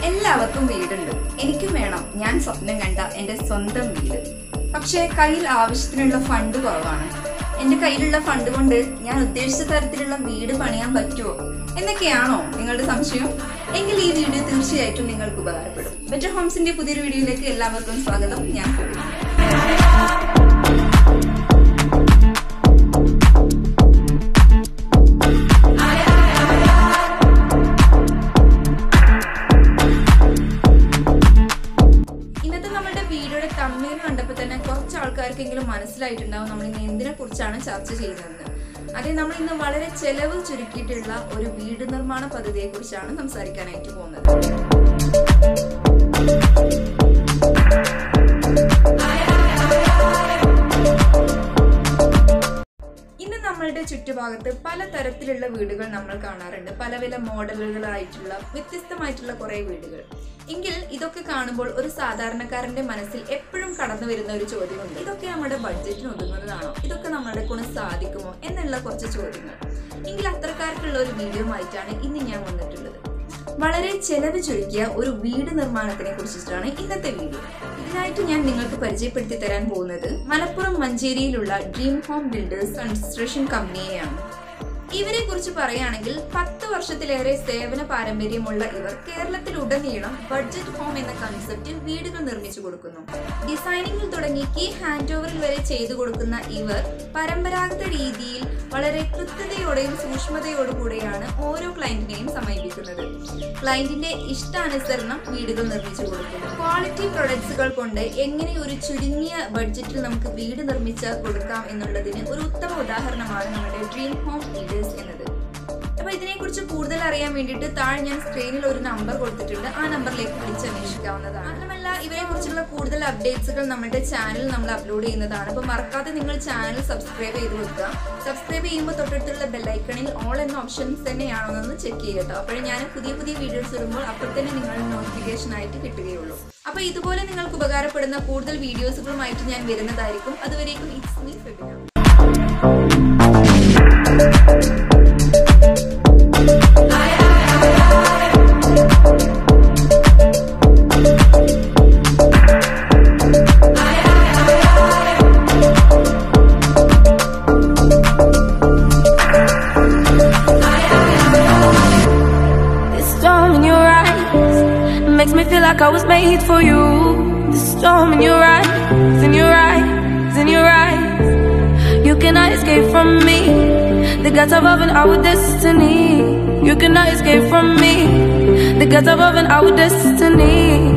എല്ലാവർക്കും വീടുണ്ട് എനിക്കും വേണം ഞാൻ സ്വപ്നം കണ്ട എൻ്റെ സ്വന്തം വീട് പക്ഷേ കയ്യിൽ ആവശ്യത്തിനുള്ള ഫണ്ട് കുറവാണ് എൻ്റെ കയ്യിലുള്ള ഫണ്ട് കൊണ്ട് ഞാൻ ഉദ്ദേശിച്ച തരത്തിലുള്ള വീട് പണിയാൻ പറ്റുമോ എന്നൊക്കെയാണോ നിങ്ങളുടെ സംശയം എങ്കിൽ ഈ വീഡിയോ തീർച്ചയായിട്ടും നിങ്ങൾക്ക് ഉപകാരപ്പെടും ബെറ്റർ ഹോംസിന്റെ പുതിയൊരു വീഡിയോയിലേക്ക് എല്ലാവർക്കും സ്വാഗതം ഞാൻ പൂർണ്ണ ഇന്നത്തെ നമ്മുടെ വീഡിയോയുടെ തമ്മയിൽ കണ്ടപ്പോൾ തന്നെ കുറച്ച് ആൾക്കാർക്കെങ്കിലും മനസ്സിലായിട്ടുണ്ടാവും നമ്മൾ ഇന്ന് എന്തിനെ കുറിച്ചാണ് ചർച്ച ചെയ്യുന്നത് അതെ നമ്മൾ ഇന്ന് വളരെ ചെലവ് ചുരുക്കിയിട്ടുള്ള ഒരു വീട് നിർമ്മാണ പദ്ധതിയെ കുറിച്ചാണ് സംസാരിക്കാനായിട്ട് പോകുന്നത് ഇന്ന് നമ്മളുടെ ചുറ്റുഭാഗത്ത് പലതരത്തിലുള്ള വീടുകൾ നമ്മൾ കാണാറുണ്ട് പല പല മോഡലുകളായിട്ടുള്ള വ്യത്യസ്തമായിട്ടുള്ള കുറെ വീടുകൾ എങ്കിൽ ഇതൊക്കെ കാണുമ്പോൾ ഒരു സാധാരണക്കാരന്റെ മനസ്സിൽ എപ്പോഴും കടന്നു വരുന്ന ഒരു ചോദ്യമുണ്ട് ഇതൊക്കെ നമ്മുടെ ബഡ്ജറ്റിന് ഒതുങ്ങുന്നതാണോ ഇതൊക്കെ നമ്മളെ കൊണ്ട് സാധിക്കുമോ എന്നുള്ള കുറച്ച് ചോദ്യങ്ങൾ എങ്കിൽ അത്തരക്കാർക്കുള്ള ഒരു വീഡിയോ ആയിട്ടാണ് ഇന്ന് ഞാൻ വന്നിട്ടുള്ളത് വളരെ ചെലവ് ചുരുക്കിയ ഒരു വീട് നിർമ്മാണത്തിനെ കുറിച്ചിട്ടാണ് ഇന്നത്തെ വീഡിയോ ഇതിനായിട്ട് ഞാൻ നിങ്ങൾക്ക് പരിചയപ്പെടുത്തി തരാൻ പോകുന്നത് മലപ്പുറം മഞ്ചേരിയിലുള്ള ഡ്രീം ഹോം ബിൽഡേഴ്സ് കൺസ്ട്രക്ഷൻ കമ്പനിയെയാണ് ഇവരെ കുറിച്ച് പറയുകയാണെങ്കിൽ പത്ത് വർഷത്തിലേറെ സേവന പാരമ്പര്യമുള്ള ഇവർ കേരളത്തിലുടനീളം ബഡ്ജറ്റ് ഹോം എന്ന കൺസെപ്റ്റിൽ വീടുകൾ നിർമ്മിച്ചു കൊടുക്കുന്നു ഡിസൈനിങ്ങിൽ തുടങ്ങി കീ ഹാൻഡ് ഓവറിൽ വരെ ചെയ്തു കൊടുക്കുന്ന ഇവർ പരമ്പരാഗത രീതിയിൽ വളരെ കൃത്യതയോടെയും സൂക്ഷ്മതയോടുകൂടെയാണ് ഓരോ ക്ലയന്റിനെയും സമീപിക്കുന്നത് ക്ലയന്റിന്റെ ഇഷ്ടാനുസരണം വീടുകൾ നിർമ്മിച്ചു കൊടുക്കുന്നു ക്വാളിറ്റി പ്രൊഡക്ട്സുകൾ കൊണ്ട് എങ്ങനെ ഒരു ചുരുങ്ങിയ ബഡ്ജറ്റിൽ നമുക്ക് വീട് നിർമ്മിച്ച് കൊടുക്കാം എന്നുള്ളതിന് ഒരു ഉത്തമ ഉദാഹരണമാണ് നമ്മുടെ ഡ്രീം ഹോം ലീഡേഴ്സ് എന്നത് അപ്പൊ ഇതിനെക്കുറിച്ച് കൂടുതൽ അറിയാൻ വേണ്ടിയിട്ട് താഴെ ഞാൻ സ്ക്രീനിൽ ഒരു നമ്പർ കൊടുത്തിട്ടുണ്ട് ആ നമ്പറിലേക്ക് വിളിച്ചന്വേഷിക്കാവുന്നതാണ് മാത്രമല്ല ഇവരെ കുറിച്ചുള്ള കൂടുതൽ അപ്ഡേറ്റ്സുകൾ നമ്മുടെ ചാനൽ നമ്മൾ അപ്ലോഡ് ചെയ്യുന്നതാണ് അപ്പോൾ മറക്കാതെ നിങ്ങൾ ചാനൽ സബ്സ്ക്രൈബ് ചെയ്ത് വെക്കുക സബ്സ്ക്രൈബ് ചെയ്യുമ്പോൾ തൊട്ടടുത്തുള്ള ബെല്ലൈക്കണിൽ ഓൾ എന്ന ഓപ്ഷൻസ് തന്നെയാണോ എന്ന് ചെക്ക് ചെയ്യുക കേട്ടോ അപ്പോഴേ ഞാൻ പുതിയ പുതിയ വീഡിയോസ് ഇടുമ്പോൾ അപ്പോൾ തന്നെ നിങ്ങൾ നോട്ടിഫിക്കേഷൻ ആയിട്ട് കിട്ടുകയുള്ളൂ അപ്പോൾ ഇതുപോലെ നിങ്ങൾക്ക് ഉപകാരപ്പെടുന്ന കൂടുതൽ വീഡിയോസുകളുമായിട്ട് ഞാൻ വരുന്നതായിരിക്കും അതുവരേക്കും it's me Febina The storm in your eyes makes me feel like I was made for you. The storm in your eyes, in your eyes, in your eyes. You cannot escape from me. The gods above and our destiny. You cannot escape from me. The gods above and our destiny.